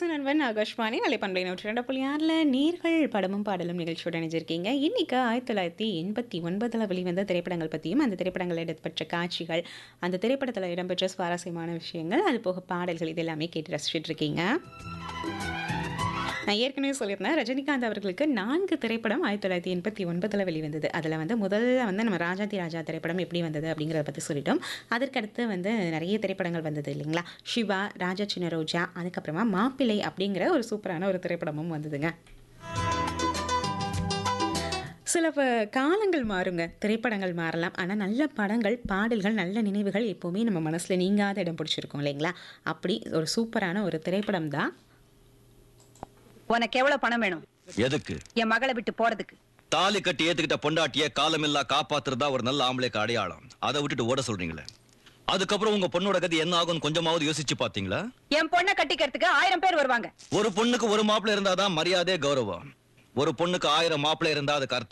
பேச நண்பன் ஆகாஷ்வாணி அலைப்பண்பை நூற்றி ரெண்டு புள்ளி ஆறில் நீர்கள் படமும் பாடலும் நிகழ்ச்சியோட இணைஞ்சிருக்கீங்க இன்னைக்கு ஆயிரத்தி தொள்ளாயிரத்தி எண்பத்தி ஒன்பதில் வெளிவந்த திரைப்படங்கள் பற்றியும் அந்த திரைப்படங்கள் இடம்பெற்ற காட்சிகள் அந்த திரைப்படத்தில் இடம்பெற்ற சுவாரஸ்யமான விஷயங்கள் அது போக பாடல்கள் இது எல்லாமே கேட்டு ரசிச்சுட்டு இருக்கீங்க நான் ஏற்கனவே சொல்லியிருந்தேன் ரஜினிகாந்த் அவர்களுக்கு நான்கு திரைப்படம் ஆயிரத்தி தொள்ளாயிரத்தி எண்பத்தி ஒன்பதில் வெளிவந்தது அதில் வந்து முதல்ல வந்து நம்ம ராஜாதி ராஜா திரைப்படம் எப்படி வந்தது அப்படிங்கிறத பற்றி சொல்லிட்டோம் அதற்கடுத்து வந்து நிறைய திரைப்படங்கள் வந்தது இல்லைங்களா சிவா ராஜா சின்ன ரோஜா அதுக்கப்புறமா மாப்பிள்ளை அப்படிங்கிற ஒரு சூப்பரான ஒரு திரைப்படமும் வந்ததுங்க சில ப- காலங்கள் மாறுங்க திரைப்படங்கள் மாறலாம் ஆனால் நல்ல படங்கள் பாடல்கள் நல்ல நினைவுகள் எப்போவுமே நம்ம மனசில் நீங்காத இடம் பிடிச்சிருக்கோம் இல்லைங்களா அப்படி ஒரு சூப்பரான ஒரு திரைப்படம் தான் உனக்கு எவ்வளவு பணம் வேணும் எதுக்கு என் மகளை விட்டு போறதுக்கு தாலி கட்டி ஏத்துக்கிட்ட பொண்டாட்டிய காலமில்லா காப்பாத்துறதா ஒரு நல்ல ஆம்பளைக்கு அடையாளம் அதை விட்டுட்டு ஓட சொல்றீங்களே அதுக்கப்புறம் உங்க பொண்ணோட கதி என்ன ஆகும்னு கொஞ்சமாவது யோசிச்சு பாத்தீங்களா என் பொண்ணை கட்டிக்கிறதுக்கு ஆயிரம் பேர் வருவாங்க ஒரு பொண்ணுக்கு ஒரு மாப்பிள்ளை இருந்தாதான் மரியாதை கௌரவம் ஒரு பொண்ணுக்கு ஆயிரம் மாப்பிள்ளை இருந்தா அதுக்கு அர்த்தம்